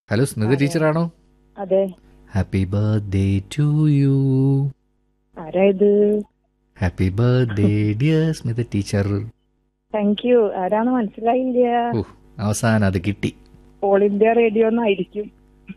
Hello Smitha ടീച്ചറാണോ അതെ happy birthday to you ആരാ ഇത് happy birthday dear Smitha teacher thank you ആരാന്ന് മനസ്സിലായില്ല ഓ അവസാനം അത് കിട്ടി ഓൾ ഇന്ത്യ റേഡിയോ എന്നായിരിക്കും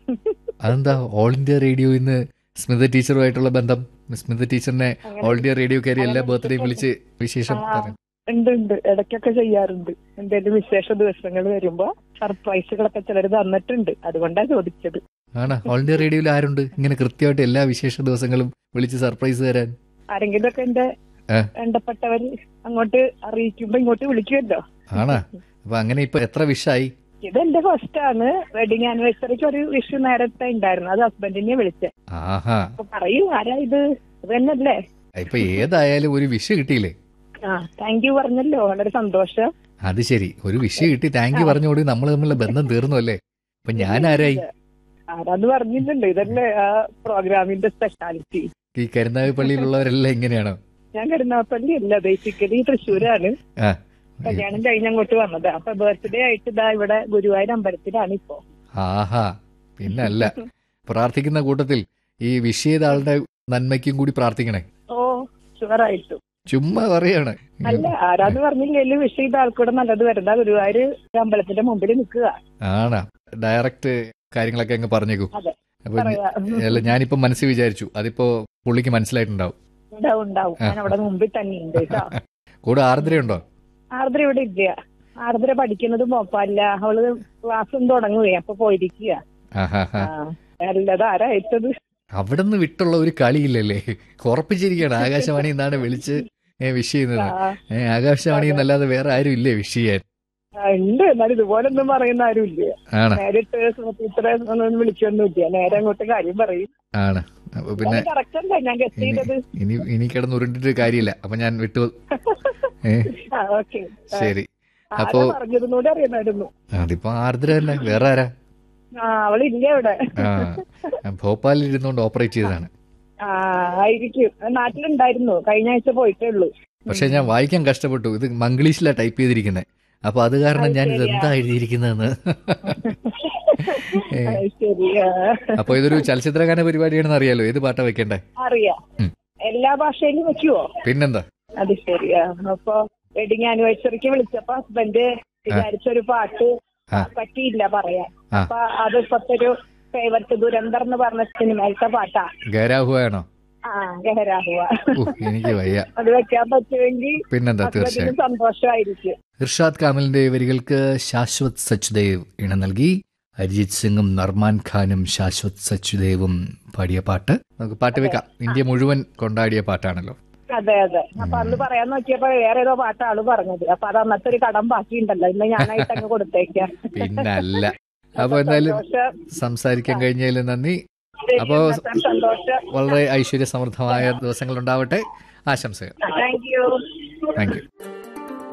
അതെന്താ ഓൾ ഇന്ത്യ റേഡിയോ ഇന്ന് സ്മിത ടീച്ചറുമായിട്ടുള്ള ബന്ധം സ്മിത ടീച്ചറിനെ ഓൾ ഇന്ത്യ റേഡിയോക്കാരി എല്ലാ ബർത്ത്ഡേയും വിളിച്ച് വിശേഷം ആ. പറയും ഉണ്ട് ഉണ്ട് ഇടയ്ക്കൊക്കെ ചെയ്യാറുണ്ട് എന്തെങ്കിലും വിശേഷ ദിവസങ്ങൾ വരുമ്പോ സർപ്രൈസുകളൊക്കെ ചിലർ തന്നിട്ടുണ്ട് അതുകൊണ്ടാ ചോദിച്ചത് ആണ് ഓൾ ഇന്ത്യ റേഡിയോയിൽ ആരുണ്ട് ഇങ്ങനെ കൃത്യമായിട്ട് എല്ലാ വിശേഷ ദിവസങ്ങളും വിളിച്ച് സർപ്രൈസ് തരാൻ ആരെങ്കിലും ഒക്കെ എന്റെ ഏ? വേണ്ടപ്പെട്ടവര് അങ്ങോട്ട് അറിയിക്കുമ്പോ ഇങ്ങോട്ട് വിളിക്കുമല്ലോ ആണാ അപ്പൊ അങ്ങനെ ഇപ്പൊ എത്ര വിഷായി ഇതെന്റെ ഫസ്റ്റ് ആണ് വെഡിങ് ആനിവേഴ്സറിക്ക് ഒരു വിഷു നേരത്തെ ഉണ്ടായിരുന്നു അത് ഹസ്ബൻഡിനെ വിളിച്ചേ ആഹാ അപ്പൊ പറയൂ ആരാ ഇത് ഇത് തന്നെയല്ലേ ഇപ്പൊ ഏതായാലും ഒരു വിഷ കിട്ടിയില്ലേ ആ താങ്ക് യു പറഞ്ഞല്ലോ വളരെ സന്തോഷം അത് ശരി ഒരു വിഷ കിട്ടി താങ്ക് യു പറഞ്ഞോടി നമ്മൾ തമ്മിലുള്ള ബന്ധം തീർന്നു അല്ലേ അപ്പൊ ഞാൻ ആരായി ആരാന്ന് പറഞ്ഞില്ലല്ലോ ഇതല്ലേ ആ പ്രോഗ്രാമിന്റെ സ്പെഷ്യാലിറ്റി ഈ കരുനാഗ പള്ളിയിലുള്ളവരെല്ലാം ഇങ്ങനെയാണോ ഞാൻ കരുനാപ്പള്ളി അല്ല ബേസിക്കലി തൃശ്ശൂരാണ് ആ കല്യാണം കഴിഞ്ഞ് അങ്ങോട്ട് വന്നത് അപ്പൊ ബർത്ത്ഡേ ആയിട്ട് ഇതാ ഇവിടെ ഗുരുവായൂർ അമ്പലത്തിലാണ് ഇപ്പോ ആഹാ പിന്നല്ല പ്രാർത്ഥിക്കുന്ന കൂട്ടത്തിൽ ഈ വിഷ് ചെയ്ത ആളുടെ നന്മയ്ക്കും കൂടി പ്രാർത്ഥിക്കണേ ഓ ഷുവറായിട്ടും ചുമ്മാ പറയാണ് അല്ല ആരാന്ന് പറഞ്ഞില്ലല്ലോ വിഷ ചെയ്ത ആൾക്കൂടെ നല്ലത് വരുന്ന ഗുരുവായൂർ അമ്പലത്തിന്റെ മുമ്പിൽ നിൽക്കുക ആണാ ഡയറക്റ്റ് കാര്യങ്ങളൊക്കെ അങ്ങ് പറഞ്ഞേക്കൂ അതെ അപ്പൊ പറയാ അല്ല ഞാനിപ്പോ മനസ്സിൽ വിചാരിച്ചു അതിപ്പോ പുള്ളിക്ക് മനസ്സിലായിട്ടുണ്ടാവും ഉണ്ടാവും ഉണ്ടാവും ഞാൻ അവിടെ മുമ്പിൽ തന്നെ ഉണ്ട് കേട്ടോ കൂടെ ആർദ്രയുണ്ടോ ആർദ്ര ഇവിടെ ഇല്ല ആർദ്ര പഠിക്കുന്നത് മോപ്പല്ല അവള് ക്ലാസ്സും തുടങ്ങുകയെ അപ്പൊ പോയിരിക്കുക ആഹാ ആ, അല്ലത് ആരാ അയച്ചത് അവിടെ നിന്ന് വിട്ടുള്ള ഒരു കളിയില്ലല്ലേ ഉറപ്പിച്ചിരിക്കുകയാണ് ആകാശവാണി എന്നാണ് വിളിച്ച് വിഷ് ചെയ്യുന്നത് ആ, ഏ, ആകാശവാണി എന്നല്ലാതെ വേറെ ആരും ഇല്ലേ വിഷ് ചെയ്യാൻ ആ, ഉണ്ട് എന്നാലും ഇതുപോലൊന്നും പറയുന്ന ആരും ഇല്ല ആണ് നേരിട്ട് ഇത്ര ഒന്നും വിളിക്കൊന്നുമില്ല നേരെ അങ്ങോട്ട് കാര്യം പറയും ആണ് അപ്പൊ പിന്നെ കറക്റ്റ് അല്ല ഞാൻ ഗസ് ഇനി ചെയ്തത് ഇനി ഇനി കിടന്ന് ഉരുണ്ടിട്ട് കാര്യമില്ല അപ്പൊ ഞാൻ വിട്ടു ഏ ആ ഓക്കെ ശരി ആരാ അപ്പോ പറഞ്ഞതെന്നൂടെ അറിയണമായിരുന്നു അതിപ്പോ ആർദ്ര തന്നെ വേറെ ആരാ ആ അവളില്ല ഇവിടെ ആ ഞാൻ ഭോപ്പാലിൽ ഇരുന്നുകൊണ്ട് ഓപ്പറേറ്റ് ചെയ്തതാണ് ആ ആയിരിക്കും നാട്ടിലുണ്ടായിരുന്നു കഴിഞ്ഞ ആഴ്ച പോയിട്ടേ ഉള്ളൂ പക്ഷെ ഞാൻ വായിക്കാൻ കഷ്ടപ്പെട്ടു ഇത് മംഗ്ലീഷിലാ ടൈപ്പ് ചെയ്തിരിക്കുന്നത് അപ്പൊ അത് കാരണം അത് ഞാൻ ഇത് ശരിയാ. എന്താ എഴുതിയിരിക്കുന്നതെന്ന് ഏ, ആ, ശരി ആ. അപ്പൊ ഇതൊരു ചലച്ചിത്രഗാന പരിപാടിയാണെന്ന് അറിയാലോ ഏത് പാട്ടാ വെക്കണ്ടേ അറിയാം ഉം. എല്ലാ ഭാഷയിലും വെക്കുവോ പിന്നെന്താ അത് ശരിയാ അപ്പൊ വെഡിങ് ആനിവേഴ്സറിക്ക് വിളിച്ചപ്പോ ഹസ്ബൻഡ് വിചാരിച്ചൊരു പാട്ട് ആ. പറ്റിയില്ല പറയാൻ ആ. അപ്പൊ അത് ഇപ്പത്തെ ഒരു ഫേവററ്റ് ദുരന്തർ എന്ന് പറഞ്ഞ സിനിമയിലത്തെ പാട്ടാ ഗരാഹുവാണോ ആ ഗഹരാഹുവ ഓ എനിക്ക് വയ്യ അത് വെക്കാൻ പറ്റുമെങ്കിൽ പിന്നെന്താ ഹസ്ബൻഡിന് തീർച്ചയായും സന്തോഷമായിരിക്കും ഇർഷാദ് കാമലിന്റെ വരികൾക്ക് ശാശ്വത് സച്ദേവ് ഇണ നൽകി അരിജിത് സിംഗും നർമാൻ ഖാനും ശാശ്വത് സച്ദേവും പാടിയ പാട്ട് നമുക്ക് പാട്ട് വെക്കാം ഇന്ത്യ മുഴുവൻ കൊണ്ടാടിയ പാട്ടാണല്ലോ അതെ അതെ അപ്പൊ അന്ന് പറയാൻ നോക്കിയപ്പോ വേറെ ഏതോ പാട്ടാ ആള് പറഞ്ഞത് അപ്പൊ അത് അന്നത്തെ ഒരു കടം ബാക്കിയുണ്ടല്ലോ ഇന്ന് ഞാനായിട്ട് അങ്ങ് കൊടുത്തേക്കാം പിന്നല്ല അപ്പൊ എന്തായാലും സന്തോഷം സംസാരിക്കാൻ കഴിഞ്ഞതിൽ നന്ദി ശരി, അപ്പോ ഇന്നത്തെ സന്തോഷം വളരെ ഐശ്വര്യ സമൃദ്ധമായ ദിവസങ്ങൾ ഉണ്ടാവട്ടെ ആശംസകൾ താങ്ക് യു താങ്ക് യു